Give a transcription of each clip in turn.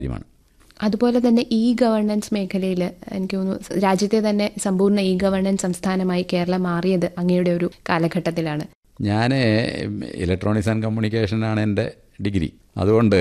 കാര്യമാണ് അതുപോലെ തന്നെ ഇ ഗവേണൻസ് മേഖലയിൽ എനിക്ക് തോന്നുന്നു രാജ്യത്തെ തന്നെ സമ്പൂർണ്ണ ഇ ഗവേണൻസ് സംസ്ഥാനമായി കേരളം മാറിയത് അങ്ങയുടെ ഒരു കാലഘട്ടത്തിലാണ് ഞാൻ ഇലക്ട്രോണിക്സ് ആൻഡ് കമ്മ്യൂണിക്കേഷനാണ് എൻ്റെ ഡിഗ്രി അതുകൊണ്ട്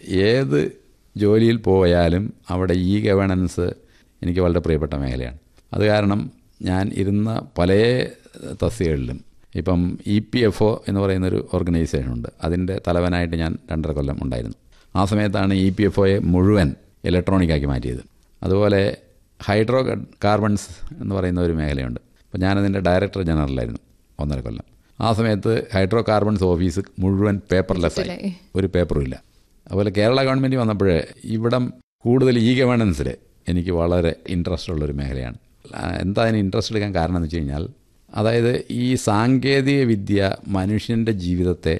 ഏത് ജോലിയിൽ പോയാലും അവിടെ ഇ ഗവേണൻസ് എനിക്ക് വളരെ പ്രിയപ്പെട്ട മേഖലയാണ് അത് കാരണം ഞാൻ ഇരുന്ന പല തസ്തികകളിലും ഇപ്പം ഇ പി എഫ് ഒ എന്ന് പറയുന്നൊരു ഓർഗനൈസേഷൻ ഉണ്ട് അതിൻ്റെ തലവനായിട്ട് ഞാൻ രണ്ടര കൊല്ലം ഉണ്ടായിരുന്നു ആ സമയത്താണ് ഇ പി എഫ് ഒയെ മുഴുവൻ ഇലക്ട്രോണിക്കാക്കി മാറ്റിയത് അതുപോലെ ഹൈഡ്രോ കാർബൺസ് എന്ന് പറയുന്ന ഒരു മേഖലയുണ്ട് അപ്പോൾ ഞാനതിൻ്റെ ഡയറക്ടർ ജനറലായിരുന്നു ഒന്നര കൊല്ലം ആ സമയത്ത് ഹൈഡ്രോ കാർബൺസ് ഓഫീസ് മുഴുവൻ പേപ്പർലെസ് ആയി ഒരു പേപ്പറും ഇല്ല അതുപോലെ കേരള ഗവൺമെൻറ് വന്നപ്പോൾ ഇവിടം കൂടുതൽ ഇ ഗവേണൻസിൽ എനിക്ക് വളരെ ഇൻട്രസ്റ്റ് ഉള്ളൊരു മേഖലയാണ് എന്താ അതിന് ഇൻട്രസ്റ്റ് എടുക്കാൻ കാരണം എന്ന് വെച്ച് കഴിഞ്ഞാൽ അതായത് ഈ സാങ്കേതിക വിദ്യ മനുഷ്യൻ്റെ ജീവിതത്തെ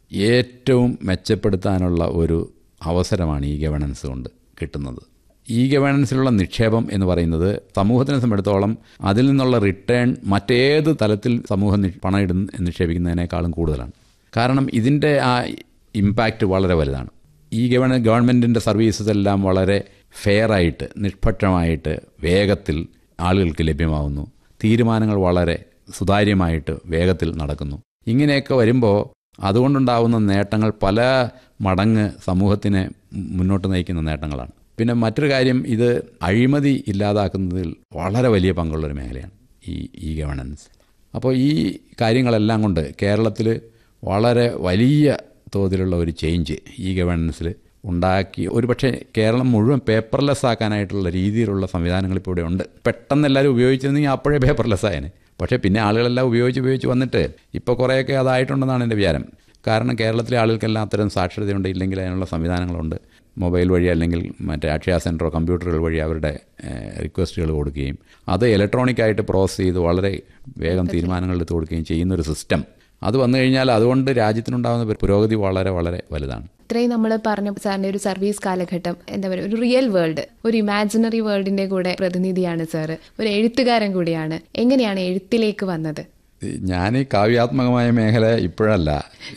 ഏറ്റവും മെച്ചപ്പെടുത്താനുള്ള ഒരു അവസരമാണ് ഈ ഗവേണൻസ് കൊണ്ട് കിട്ടുന്നത് ഈ ഗവേണൻസിലുള്ള നിക്ഷേപം എന്ന് പറയുന്നത് സമൂഹത്തിനെ സംബന്ധിച്ചിടത്തോളം അതിൽ നിന്നുള്ള റിട്ടേൺ മറ്റേത് തലത്തിൽ സമൂഹം പണം ഇടുന്ന നിക്ഷേപിക്കുന്നതിനേക്കാളും കൂടുതലാണ് കാരണം ഇതിൻ്റെ ആ ഇമ്പാക്റ്റ് വളരെ വലുതാണ് ഈ ഗവൺ ഗവൺമെൻറ്റിൻ്റെ സർവീസസ് എല്ലാം വളരെ ഫെയറായിട്ട് നിഷ്പക്ഷമായിട്ട് വേഗത്തിൽ ആളുകൾക്ക് ലഭ്യമാവുന്നു തീരുമാനങ്ങൾ വളരെ സുതാര്യമായിട്ട് വേഗത്തിൽ നടക്കുന്നു ഇങ്ങനെയൊക്കെ വരുമ്പോൾ അതുകൊണ്ടുണ്ടാകുന്ന നേട്ടങ്ങൾ പല മടങ്ങ് സമൂഹത്തിനെ മുന്നോട്ട് നയിക്കുന്ന നേട്ടങ്ങളാണ് പിന്നെ മറ്റൊരു കാര്യം ഇത് അഴിമതി ഇല്ലാതാക്കുന്നതിൽ വളരെ വലിയ പങ്കുള്ളൊരു മേഖലയാണ് ഈ ഇ ഗവേണൻസ് അപ്പോൾ ഈ കാര്യങ്ങളെല്ലാം കൊണ്ട് കേരളത്തിൽ വളരെ വലിയ തോതിലുള്ള ഒരു ചേഞ്ച് ഈ ഗവേണൻസിൽ ഉണ്ടാക്കി ഒരുപക്ഷെ കേരളം മുഴുവൻ പേപ്പർലെസ് ആക്കാനായിട്ടുള്ള രീതിയിലുള്ള സംവിധാനങ്ങൾ ഇപ്പോൾ ഇവിടെ ഉണ്ട് പെട്ടെന്ന് എല്ലാവരും ഉപയോഗിച്ചിരുന്നെങ്കിൽ അപ്പോഴേ പേപ്പർലെസ് ആയേനെ പക്ഷേ പിന്നെ ആളുകളെല്ലാം ഉപയോഗിച്ച് ഉപയോഗിച്ച് വന്നിട്ട് ഇപ്പോൾ കുറേയൊക്കെ അതായിട്ടുണ്ടെന്നാണ് എൻ്റെ വിചാരം കാരണം കേരളത്തിലെ ആളുകൾക്കെല്ലാം അത്തരം സാക്ഷരതയുണ്ട് ഇല്ലെങ്കിൽ അതിനുള്ള സംവിധാനങ്ങളുണ്ട് മൊബൈൽ വഴി അല്ലെങ്കിൽ മറ്റേ അക്ഷയ സെൻറ്ററോ കമ്പ്യൂട്ടറുകൾ വഴി അവരുടെ റിക്വസ്റ്റുകൾ കൊടുക്കുകയും അത് ഇലക്ട്രോണിക്കായിട്ട് പ്രോസസ്സ് ചെയ്ത് വളരെ വേഗം തീരുമാനങ്ങൾ എടുത്ത് കൊടുക്കുകയും ചെയ്യുന്നൊരു സിസ്റ്റം അത് വന്നു കഴിഞ്ഞാൽ അതുകൊണ്ട് രാജ്യത്തിനുണ്ടാകുന്ന പുരോഗതി വളരെ വളരെ വലുതാണ് ഇത്രയും നമ്മൾ പറഞ്ഞ സാറിന്റെ ഒരു സർവീസ് കാലഘട്ടം എന്താ പറയുക ഒരു റിയൽ വേൾഡ് ഒരു ഇമാജിനറി വേൾഡിന്റെ കൂടെ പ്രതിനിധിയാണ് സാറ് ഒരു എഴുത്തുകാരൻ കൂടിയാണ് എങ്ങനെയാണ് എഴുത്തിലേക്ക് വന്നത് ഞാൻ ഈ കാവ്യാത്മകമായ മേഖല ഇപ്പോഴല്ല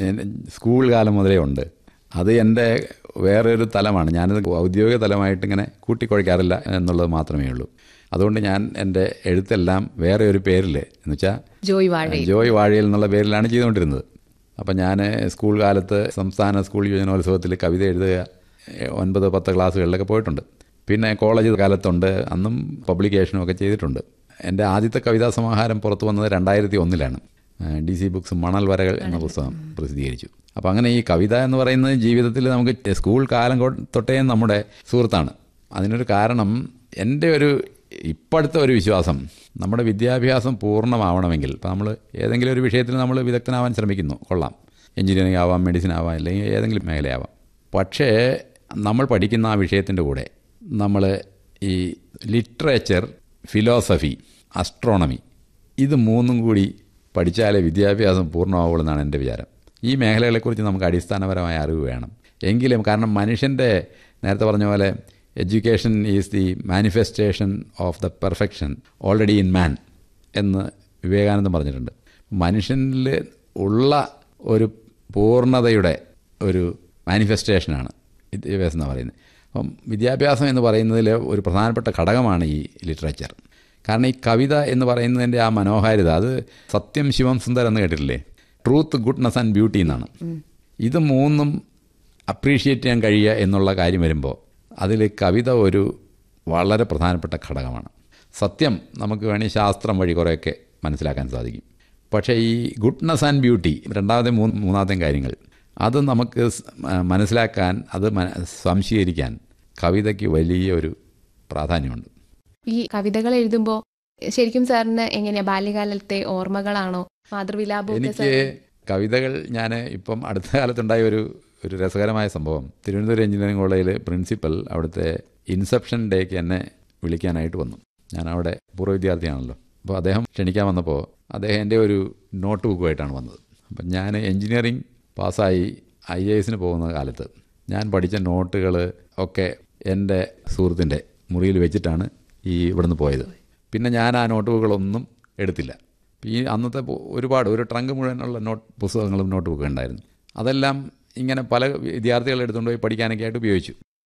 സ്കൂൾ കാലം മുതലേ ഉണ്ട് അത് എൻ്റെ വേറൊരു തലമാണ് ഞാനത് ഔദ്യോഗിക തലമായിട്ട് ഇങ്ങനെ കൂട്ടിക്കുഴയ്ക്കാറില്ല എന്നുള്ളത് മാത്രമേ ഉള്ളൂ അതുകൊണ്ട് ഞാൻ എൻ്റെ എഴുത്തെല്ലാം വേറെ ഒരു പേരിൽ എന്ന് വെച്ചാൽ ജോയ് വാഴ ജോയ് വാഴയിൽ എന്നുള്ള പേരിലാണ് ചെയ്തുകൊണ്ടിരുന്നത് അപ്പം ഞാൻ സ്കൂൾ കാലത്ത് സംസ്ഥാന സ്കൂൾ യുവജനോത്സവത്തിൽ കവിത എഴുതുക ഒൻപത് പത്ത് ക്ലാസ്സുകളിലൊക്കെ പോയിട്ടുണ്ട് പിന്നെ കോളേജ് കാലത്തുണ്ട് അന്നും പബ്ലിക്കേഷനും ഒക്കെ ചെയ്തിട്ടുണ്ട് എൻ്റെ ആദ്യത്തെ കവിതാ സമാഹാരം പുറത്തു വന്നത് രണ്ടായിരത്തി ഒന്നിലാണ് ഡി സി ബുക്സ് മണൽ വരകൾ എന്ന പുസ്തകം പ്രസിദ്ധീകരിച്ചു അപ്പോൾ അങ്ങനെ ഈ കവിത എന്ന് പറയുന്നത് ജീവിതത്തിൽ നമുക്ക് സ്കൂൾ കാലം തൊട്ടേ നമ്മുടെ സുഹൃത്താണ് അതിനൊരു കാരണം എൻ്റെ ഒരു ഇപ്പോഴത്തെ ഒരു വിശ്വാസം നമ്മുടെ വിദ്യാഭ്യാസം പൂർണ്ണമാവണമെങ്കിൽ ഇപ്പോൾ നമ്മൾ ഏതെങ്കിലും ഒരു വിഷയത്തിൽ നമ്മൾ വിദഗ്ധനാവാൻ ശ്രമിക്കുന്നു കൊള്ളാം എഞ്ചിനീയറിംഗ് ആവാം മെഡിസിൻ ആവാം അല്ലെങ്കിൽ ഏതെങ്കിലും മേഖലയാവാം പക്ഷേ നമ്മൾ പഠിക്കുന്ന ആ വിഷയത്തിൻ്റെ കൂടെ നമ്മൾ ഈ ലിറ്ററേച്ചർ ഫിലോസഫി അസ്ട്രോണമി ഇത് മൂന്നും കൂടി പഠിച്ചാലേ വിദ്യാഭ്യാസം പൂർണ്ണമാവുള്ളൂ എന്നാണ് എൻ്റെ വിചാരം ഈ മേഖലകളെക്കുറിച്ച് നമുക്ക് അടിസ്ഥാനപരമായ അറിവ് വേണം എങ്കിലും കാരണം മനുഷ്യൻ്റെ നേരത്തെ പറഞ്ഞ പോലെ education is the manifestation of the perfection already in man എന്ന് വിവേകാനന്ദൻ പറഞ്ഞിട്ടുണ്ട് മനുഷ്യനിൽ ഉള്ള ഒരു പൂർണ്ണതയുടെ ഒരു മാനിഫെസ്റ്റേഷനാണ് വിദ്യാഭ്യാസം എന്ന് പറയുന്നത് അപ്പം വിദ്യാഭ്യാസം എന്ന് പറയുന്നതിൽ ഒരു പ്രധാനപ്പെട്ട ഘടകമാണ് ഈ ലിറ്ററേച്ചർ കാരണം ഈ കവിത എന്ന് പറയുന്നതിൻ്റെ ആ മനോഹാരിത അത് സത്യം ശിവം സുന്ദർ എന്ന് കേട്ടിട്ടില്ലേ ട്രൂത്ത് ഗുഡ്നസ് ആൻഡ് ബ്യൂട്ടി എന്നാണ് ഇത് മൂന്നും അപ്രീഷിയേറ്റ് ചെയ്യാൻ കഴിയുക എന്നുള്ള കാര്യം വരുമ്പോൾ അതിൽ കവിത ഒരു വളരെ പ്രധാനപ്പെട്ട ഘടകമാണ് സത്യം നമുക്ക് വേണമെങ്കിൽ ശാസ്ത്രം വഴി കുറേയൊക്കെ മനസ്സിലാക്കാൻ സാധിക്കും പക്ഷേ ഈ ഗുഡ്നസ് ആൻഡ് ബ്യൂട്ടി രണ്ടാമത്തെ മൂന്ന് മൂന്നാമത്തെ കാര്യങ്ങൾ അത് നമുക്ക് മനസ്സിലാക്കാൻ അത് സംശീകരിക്കാൻ കവിതയ്ക്ക് വലിയ ഒരു പ്രാധാന്യമുണ്ട് ഈ കവിതകൾ എഴുതുമ്പോൾ ശരിക്കും സാറിന് എങ്ങനെയാ ബാല്യകാലത്തെ ഓർമ്മകളാണോ മാതൃവിലാപം എനിക്ക് കവിതകൾ ഞാൻ ഇപ്പം അടുത്ത കാലത്തുണ്ടായ ഒരു ഒരു രസകരമായ സംഭവം തിരുവനന്തപുരം എഞ്ചിനീയറിംഗ് കോളേജിൽ പ്രിൻസിപ്പൽ അവിടുത്തെ ഇൻസെപ്ഷൻ ഡേക്ക് എന്നെ വിളിക്കാനായിട്ട് വന്നു ഞാൻ അവിടെ പൂർവ്വ വിദ്യാർത്ഥിയാണല്ലോ അപ്പോൾ അദ്ദേഹം ക്ഷണിക്കാൻ വന്നപ്പോൾ അദ്ദേഹം എൻ്റെ ഒരു നോട്ട് ബുക്കുമായിട്ടാണ് വന്നത് അപ്പം ഞാൻ എഞ്ചിനീയറിംഗ് പാസ്സായി ഐ എ എസിന് പോകുന്ന കാലത്ത് ഞാൻ പഠിച്ച നോട്ടുകൾ ഒക്കെ എൻ്റെ സുഹൃത്തിൻ്റെ മുറിയിൽ വെച്ചിട്ടാണ് ഈ ഇവിടുന്ന് പോയത് പിന്നെ ഞാൻ ആ നോട്ട് ബുക്കുകളൊന്നും എടുത്തില്ല ഈ അന്നത്തെ ഒരുപാട് ഒരു ട്രങ്ക് മുഴുവനുള്ള നോട്ട് പുസ്തകങ്ങളും നോട്ട് ബുക്കും ഉണ്ടായിരുന്നു അതെല്ലാം ഇങ്ങനെ പല വിദ്യാർത്ഥികൾ എടുത്തുകൊണ്ട് പോയി പഠിക്കാനൊക്കെ ആയിട്ട് ഉപയോഗിച്ചു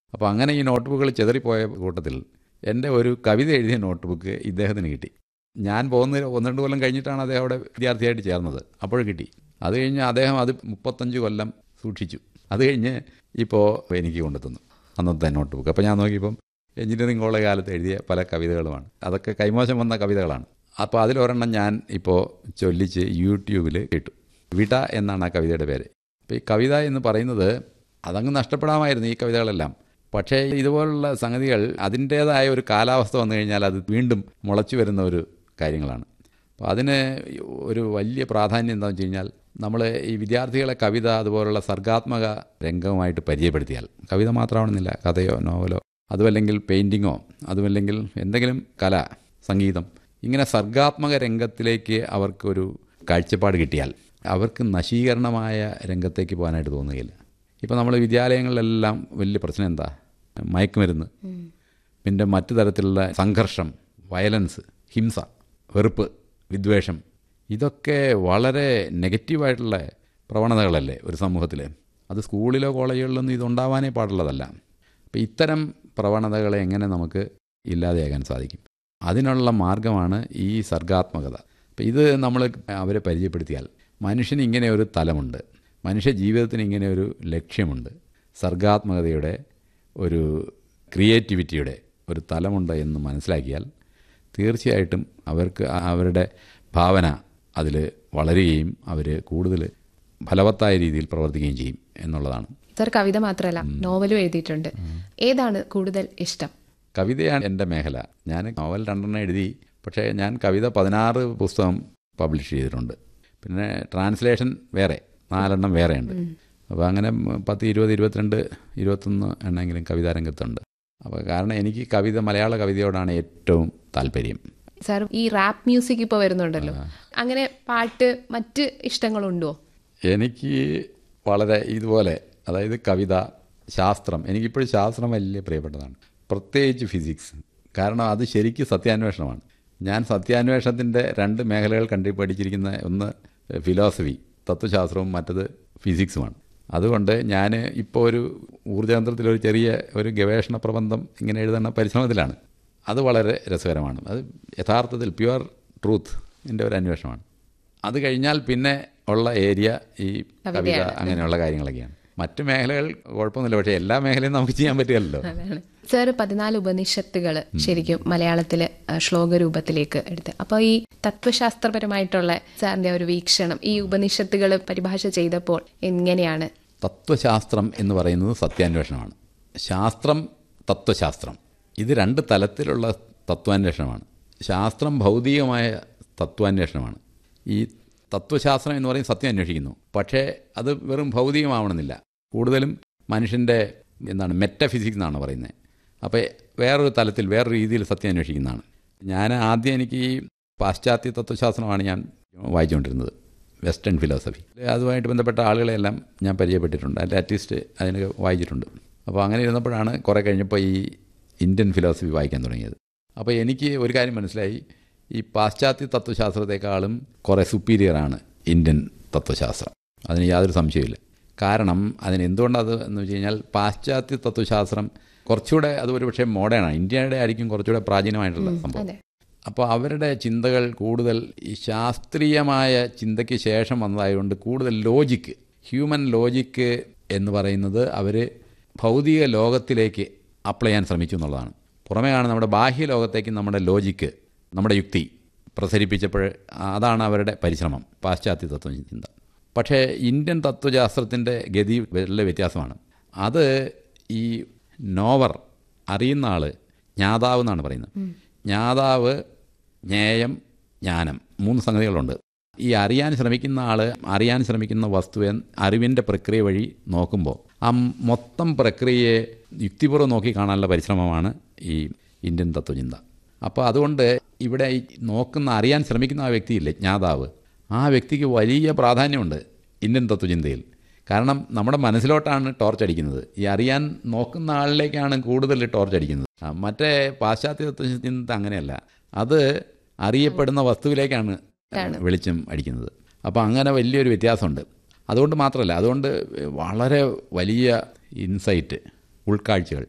അപ്പോൾ അങ്ങനെ ഈ നോട്ട് ബുക്കുകൾ ചെതറിപ്പോയ കൂട്ടത്തിൽ എൻ്റെ ഒരു കവിത എഴുതിയ നോട്ട് ബുക്ക് ഇദ്ദേഹത്തിന് കിട്ടി ഞാൻ പോകുന്ന ഒന്ന് രണ്ട് കൊല്ലം കഴിഞ്ഞിട്ടാണ് അദ്ദേഹം അവിടെ വിദ്യാർത്ഥിയായിട്ട് ചേർന്നത് അപ്പോൾ കിട്ടി അത് കഴിഞ്ഞ് അദ്ദേഹം അത് മുപ്പത്തഞ്ച് കൊല്ലം സൂക്ഷിച്ചു അത് കഴിഞ്ഞ് ഇപ്പോൾ എനിക്ക് കൊണ്ടുതന്നു അന്നത്തെ നോട്ട് ബുക്ക് അപ്പോൾ ഞാൻ നോക്കിയപ്പം എഞ്ചിനീയറിംഗ് കോളേജ് കാലത്ത് എഴുതിയ പല കവിതകളുമാണ് അതൊക്കെ കൈമോശം വന്ന കവിതകളാണ് അപ്പോൾ അതിലൊരെണ്ണം ഞാൻ ഇപ്പോൾ ചൊല്ലിച്ച് യൂട്യൂബിൽ ഇട്ടു വിട എന്നാണ് ആ കവിതയുടെ പേര് അപ്പോൾ ഈ കവിത എന്ന് പറയുന്നത് അതങ്ങ് നഷ്ടപ്പെടാമായിരുന്നു ഈ കവിതകളെല്ലാം പക്ഷേ ഇതുപോലുള്ള സംഗതികൾ അതിൻ്റേതായ ഒരു കാലാവസ്ഥ വന്നു കഴിഞ്ഞാൽ അത് വീണ്ടും മുളച്ചു വരുന്ന ഒരു കാര്യങ്ങളാണ് അപ്പോൾ അതിന് ഒരു വലിയ പ്രാധാന്യം എന്താണെന്ന് വെച്ച് കഴിഞ്ഞാൽ നമ്മൾ ഈ വിദ്യാർത്ഥികളെ കവിത അതുപോലുള്ള സർഗാത്മക രംഗവുമായിട്ട് പരിചയപ്പെടുത്തിയാൽ കവിത മാത്രമാണെന്നില്ല കഥയോ നോവലോ അതുമല്ലെങ്കിൽ പെയിൻറ്റിങ്ങോ അതുമല്ലെങ്കിൽ എന്തെങ്കിലും കല സംഗീതം ഇങ്ങനെ സർഗാത്മക രംഗത്തിലേക്ക് അവർക്കൊരു കാഴ്ചപ്പാട് കിട്ടിയാൽ അവർക്ക് നശീകരണമായ രംഗത്തേക്ക് പോകാനായിട്ട് തോന്നുകയില്ല ഇപ്പോൾ നമ്മൾ വിദ്യാലയങ്ങളിലെല്ലാം വലിയ പ്രശ്നം എന്താ മയക്കുമരുന്ന് പിന്നെ മറ്റു തരത്തിലുള്ള സംഘർഷം വയലൻസ് ഹിംസ വെറുപ്പ് വിദ്വേഷം ഇതൊക്കെ വളരെ നെഗറ്റീവായിട്ടുള്ള പ്രവണതകളല്ലേ ഒരു സമൂഹത്തിൽ അത് സ്കൂളിലോ കോളേജുകളിലൊന്നും ഇതുണ്ടാവാനേ പാടുള്ളതല്ല അപ്പോൾ ഇത്തരം പ്രവണതകളെ എങ്ങനെ നമുക്ക് ഇല്ലാതെയാകാൻ സാധിക്കും അതിനുള്ള മാർഗമാണ് ഈ സർഗാത്മകത അപ്പോൾ ഇത് നമ്മൾ അവരെ പരിചയപ്പെടുത്തിയാൽ മനുഷ്യന് ഇങ്ങനെ ഒരു തലമുണ്ട് മനുഷ്യ ജീവിതത്തിന് ഇങ്ങനെ ഒരു ലക്ഷ്യമുണ്ട് സർഗാത്മകതയുടെ ഒരു ക്രിയേറ്റിവിറ്റിയുടെ ഒരു തലമുണ്ട് എന്ന് മനസ്സിലാക്കിയാൽ തീർച്ചയായിട്ടും അവർക്ക് അവരുടെ ഭാവന അതിൽ വളരുകയും അവർ കൂടുതൽ ഫലവത്തായ രീതിയിൽ പ്രവർത്തിക്കുകയും ചെയ്യും എന്നുള്ളതാണ് സർ കവിത മാത്രമല്ല നോവലും എഴുതിയിട്ടുണ്ട് ഏതാണ് കൂടുതൽ ഇഷ്ടം കവിതയാണ് എൻ്റെ മേഖല ഞാൻ നോവൽ രണ്ടെണ്ണം എഴുതി പക്ഷേ ഞാൻ കവിത പതിനാറ് പുസ്തകം പബ്ലിഷ് ചെയ്തിട്ടുണ്ട് പിന്നെ ട്രാൻസ്ലേഷൻ വേറെ നാലെണ്ണം വേറെയുണ്ട് അപ്പോൾ അങ്ങനെ പത്ത് ഇരുപത് ഇരുപത്തിരണ്ട് ഇരുപത്തൊന്ന് എണ്ണമെങ്കിലും കവിതാരംഗത്തുണ്ട് അപ്പോൾ കാരണം എനിക്ക് കവിത മലയാള കവിതയോടാണ് ഏറ്റവും താല്പര്യം സാർ ഈ റാപ്പ് മ്യൂസിക് ഇപ്പോൾ വരുന്നുണ്ടല്ലോ അങ്ങനെ പാട്ട് മറ്റ് ഇഷ്ടങ്ങളുണ്ടോ എനിക്ക് വളരെ ഇതുപോലെ അതായത് കവിത ശാസ്ത്രം എനിക്കിപ്പോഴും ശാസ്ത്രം വലിയ പ്രിയപ്പെട്ടതാണ് പ്രത്യേകിച്ച് ഫിസിക്സ് കാരണം അത് ശരിക്കും സത്യാന്വേഷണമാണ് ഞാൻ സത്യാന്വേഷണത്തിൻ്റെ രണ്ട് മേഖലകൾ കണ്ടു പഠിച്ചിരിക്കുന്ന ഒന്ന് ഫിലോസഫി തത്വശാസ്ത്രവും മറ്റത് ഫിസിക്സുമാണ് അതുകൊണ്ട് ഞാൻ ഇപ്പോൾ ഒരു ഊർജ്ജതന്ത്രത്തിലൊരു ചെറിയ ഒരു ഗവേഷണ പ്രബന്ധം ഇങ്ങനെ എഴുതുന്ന പരിശ്രമത്തിലാണ് അത് വളരെ രസകരമാണ് അത് യഥാർത്ഥത്തിൽ പ്യുവർ ട്രൂത്ത് എൻ്റെ ഒരു അന്വേഷണമാണ് അത് കഴിഞ്ഞാൽ പിന്നെ ഉള്ള ഏരിയ ഈ കവിത അങ്ങനെയുള്ള കാര്യങ്ങളൊക്കെയാണ് മറ്റു മേഖലകൾ കുഴപ്പമൊന്നുമില്ല പക്ഷേ എല്ലാ മേഖലയും നമുക്ക് ചെയ്യാൻ പറ്റുകയല്ലോ അതാണ് സാർ പതിനാല് ഉപനിഷത്തുകൾ ശരിക്കും മലയാളത്തിൽ ശ്ലോക രൂപത്തിലേക്ക് എടുത്ത് അപ്പോൾ ഈ തത്വശാസ്ത്രപരമായിട്ടുള്ള സാറിന്റെ ഒരു വീക്ഷണം ഈ ഉപനിഷത്തുകൾ പരിഭാഷ ചെയ്തപ്പോൾ എങ്ങനെയാണ് തത്വശാസ്ത്രം എന്ന് പറയുന്നത് സത്യാന്വേഷണമാണ് ശാസ്ത്രം തത്വശാസ്ത്രം ഇത് രണ്ട് തലത്തിലുള്ള തത്വാന്വേഷണമാണ് ശാസ്ത്രം ഭൗതികമായ തത്വാന്വേഷണമാണ് ഈ തത്വശാസ്ത്രം എന്ന് പറയുന്നത് സത്യം അന്വേഷിക്കുന്നു പക്ഷേ അത് വെറും ഭൗതികമാവണമെന്നില്ല കൂടുതലും മനുഷ്യൻ്റെ എന്താണ് മെറ്റഫിസിക്സ് എന്നാണ് പറയുന്നത് അപ്പോൾ വേറൊരു തലത്തിൽ വേറൊരു രീതിയിൽ സത്യം അന്വേഷിക്കുന്നതാണ് ഞാൻ ആദ്യം എനിക്ക് ഈ പാശ്ചാത്യ തത്വശാസ്ത്രമാണ് ഞാൻ വായിച്ചുകൊണ്ടിരുന്നത് വെസ്റ്റേൺ ഫിലോസഫി അതുമായിട്ട് ബന്ധപ്പെട്ട ആളുകളെല്ലാം ഞാൻ പരിചയപ്പെട്ടിട്ടുണ്ട് അതിൻ്റെ അറ്റ്ലീസ്റ്റ് അതിനൊക്കെ വായിച്ചിട്ടുണ്ട് അപ്പോൾ അങ്ങനെ ഇരുന്നപ്പോഴാണ് കുറേ കഴിഞ്ഞപ്പോൾ ഈ ഇന്ത്യൻ ഫിലോസഫി വായിക്കാൻ തുടങ്ങിയത് അപ്പോൾ എനിക്ക് ഒരു കാര്യം മനസ്സിലായി ഈ പാശ്ചാത്യ തത്വശാസ്ത്രത്തെക്കാളും കുറേ സുപ്പീരിയറാണ് ഇന്ത്യൻ തത്വശാസ്ത്രം അതിന് യാതൊരു സംശയമില്ല കാരണം അതിന് എന്തുകൊണ്ടത് എന്ന് വെച്ച് കഴിഞ്ഞാൽ പാശ്ചാത്യ തത്വശാസ്ത്രം കുറച്ചുകൂടെ അത് ഒരു പക്ഷേ മോഡേണാണ് ഇന്ത്യയുടെ ആയിരിക്കും കുറച്ചുകൂടെ പ്രാചീനമായിട്ടുള്ള സംഭവം അതെ അപ്പോൾ അവരുടെ ചിന്തകൾ കൂടുതൽ ഈ ശാസ്ത്രീയമായ ചിന്തയ്ക്ക് ശേഷം വന്നതായതുകൊണ്ട് കൂടുതൽ ലോജിക്ക് ഹ്യൂമൻ ലോജിക്ക് എന്ന് പറയുന്നത് അവർ ഭൗതിക ലോകത്തിലേക്ക് അപ്ലൈ ചെയ്യാൻ ശ്രമിച്ചു എന്നുള്ളതാണ് പുറമെയാണ് നമ്മുടെ ബാഹ്യ ലോകത്തേക്ക് നമ്മുടെ ലോജിക്ക് നമ്മുടെ യുക്തി പ്രസരിപ്പിച്ചപ്പോൾ അതാണ് അവരുടെ പരിശ്രമം പാശ്ചാത്യ തത്വ ചിന്ത പക്ഷേ ഇന്ത്യൻ തത്വശാസ്ത്രത്തിൻ്റെ ഗതി വലിയ വ്യത്യാസമാണ് അത് ഈ നോവർ അറിയുന്ന ആൾ ജ്ഞാതാവ് എന്നാണ് പറയുന്നത് ജ്ഞാതാവ് ജ്ഞേയം ജ്ഞാനം മൂന്ന് സംഗതികളുണ്ട് ഈ അറിയാൻ ശ്രമിക്കുന്ന ആൾ അറിയാൻ ശ്രമിക്കുന്ന വസ്തുവെ അറിവിൻ്റെ പ്രക്രിയ വഴി നോക്കുമ്പോൾ ആ മൊത്തം പ്രക്രിയയെ യുക്തിപൂർവ്വം നോക്കി കാണാനുള്ള പരിശ്രമമാണ് ഈ ഇന്ത്യൻ തത്വചിന്ത അപ്പോൾ അതുകൊണ്ട് ഇവിടെ ഈ നോക്കുന്ന അറിയാൻ ശ്രമിക്കുന്ന ആ വ്യക്തിയില്ലേ ജ്ഞാതാവ് ആ വ്യക്തിക്ക് വലിയ പ്രാധാന്യമുണ്ട് ഇന്ത്യൻ തത്വചിന്തയിൽ കാരണം നമ്മുടെ മനസ്സിലോട്ടാണ് ടോർച്ച് അടിക്കുന്നത് ഈ അറിയാൻ നോക്കുന്ന ആളിലേക്കാണ് കൂടുതൽ ടോർച്ച് അടിക്കുന്നത് ആ, മറ്റേ പാശ്ചാത്യ തത്വചിന്ത അങ്ങനെയല്ല അത് അറിയപ്പെടുന്ന വസ്തുവിലേക്കാണ് വെളിച്ചം അടിക്കുന്നത് അപ്പോൾ അങ്ങനെ വലിയൊരു വ്യത്യാസമുണ്ട് അതുകൊണ്ട് മാത്രമല്ല അതുകൊണ്ട് വളരെ വലിയ ഇൻസൈറ്റ് ഉൾക്കാഴ്ചകൾ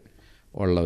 ഉള്ള